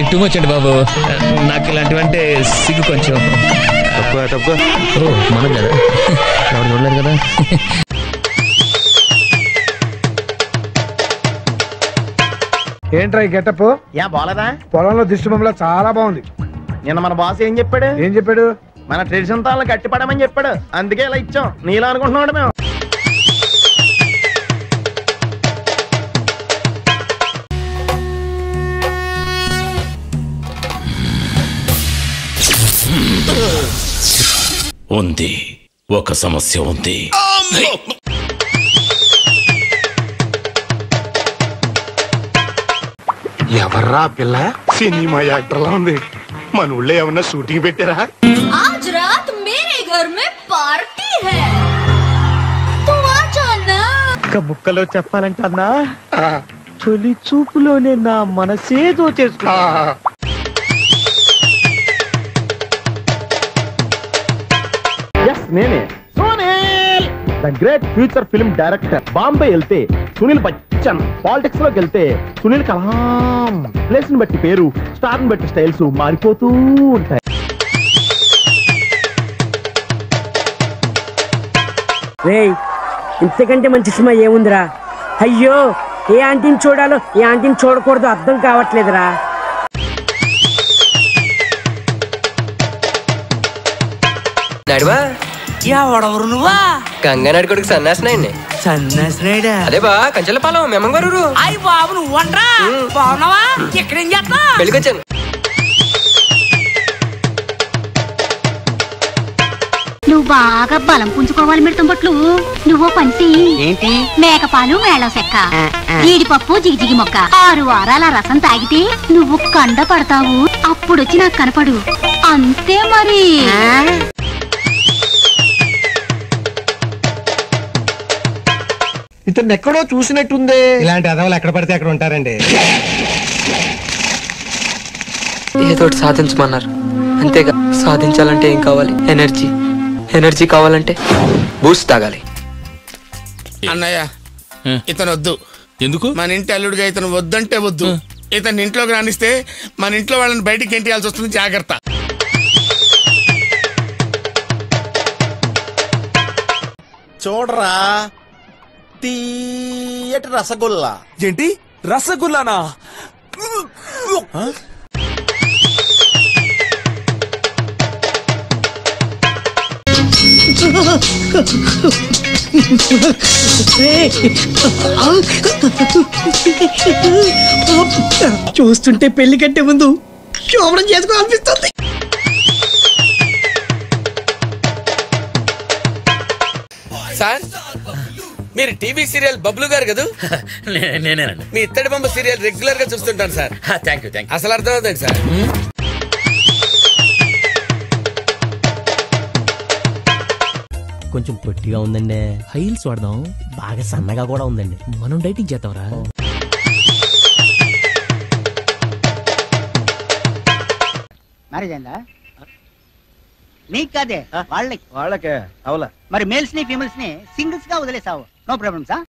too much అండి బాబు నాకు ఇలాంటివంటే సిగ్గు కొంచెం తప్పుకో తప్పుకో ఓ మనం కదా ఎవరు చూడలేదు కదా ఏంట్రా ఈ గెటప్ యా బాలేదా పొలంలో దిష్టి బొమ్మలా చాలా బాగుంది నిన్న మన బాస్ ఏం చెప్పాడు ఏం చెప్పాడు మన ట్రెడిషన్ తాళ్ళని కట్టిపడమని చెప్పాడు అందుకే ఇలా ఇచ్చాం నీలా అనుకుంటున్నాడు మేము ఉంది ఒక సమస్య ఉంది ఎవర్రా ఆ పిల్ల సినిమా యాక్టర్లా ఉంది మన ఊళ్ళో ఏమన్నా షూటింగ్ పెట్టారా आज रात मेरे घर में पार्टी है तू आ जाना ఒక్క ముక్కలో చెప్పాలంటే అన్నా తొలి చూపులోనే నా మనసే దోచేసుకున్నా ఎస్ నేనే సోనేల్ the great future film director Bombay వెళ్తే సునీల్ బచ్చన్ పాలిటిక్స్ లోకి వెళ్తే సునీల్ కలాం ప్లేస్ ని బట్టి పేరు స్టార్ ని బట్టి స్టైల్స్ మారిపోతూ ఉంటాయి రేయ్ ఇంతకంటే మంచి సినిమా ఏముందిరా అయ్యో ఏ ఆంటీని చూడాలో ఏ ఆంటీని చూడకూడదు అర్థం కావట్లేదురా నడివా ఎవడెవరు నువ్వా గంగా నడి కొడుకు సన్నాసినాయండి సన్నాసినాయుడా అదే బా కంచెల పాలెం మేమంగారు అయ్యి బాబు నువ్వంట్రా బాగున్నావా ఇక్కడేం చేస్తా పెళ్ళికొచ్చాను నువ్వు బాగా బలం పుంజుకోవాలి మెడుతుంబట్లు నువ్వు పని చెయ్యి ఏంటి మేకపాలు మేళం చెక్క జీడిపప్పు జిగిజిగి మొక్క ఆరు వారాల రసం తాగితే నువ్వు కండ పడతావు అప్పుడొచ్చి నాకు కనపడు అంతే మరి ఇతను ఎక్కడో చూసినట్టుందే ఇలాంటి అదవలు ఎక్కడ పడితే అక్కడ ఉంటారండి ఏదో ఒకటి సాధించమన్నారు అంతేగా సాధించాలంటే ఏం కావాలి ఎనర్జీ ఎనర్జీ కావాలంటే బూస్ట్ తాగాలి అన్నయ్య ఇతను వద్దు ఎందుకు మన ఇంటి అల్లుడిగా ఇతను వద్దంటే వద్దు ఇతను ఇంట్లోకి రానిస్తే మన ఇంట్లో వాళ్ళని బయటికి ఎంటియాల్సి వస్తుంది జాగ్రత్త చూడరా తీయటి రసగుల్లా ఏంటి రసగుల్లానా చూస్తుంటే పెళ్లి కంటే ముందు శోభనం చేసుకోవాలనిపిస్తుంది సార్ మీరు టీవీ సీరియల్ బబ్లు గారు కదా నేనేనండి మీ ఇత్తడి బొమ్మ సీరియల్ రెగ్యులర్ గా చూస్తుంటాను సార్ థ్యాంక్ యూ థ్యాంక్ అసలు అర్థమవుతుంది సార్ కొంచెం పొట్టిగా ఉందండి హైల్స్ వాడదాం బాగా సన్నగా కూడా ఉందండి మనం డైటింగ్ చేద్దాంరా మ్యారేజ్ అయిందా నీకు కాదే వాళ్ళకి వాళ్ళకే అవలా మరి మేల్స్ ని ఫీమేల్స్ ని సింగిల్స్ గా వదిలేసావు నో ప్రాబ్లమ్సా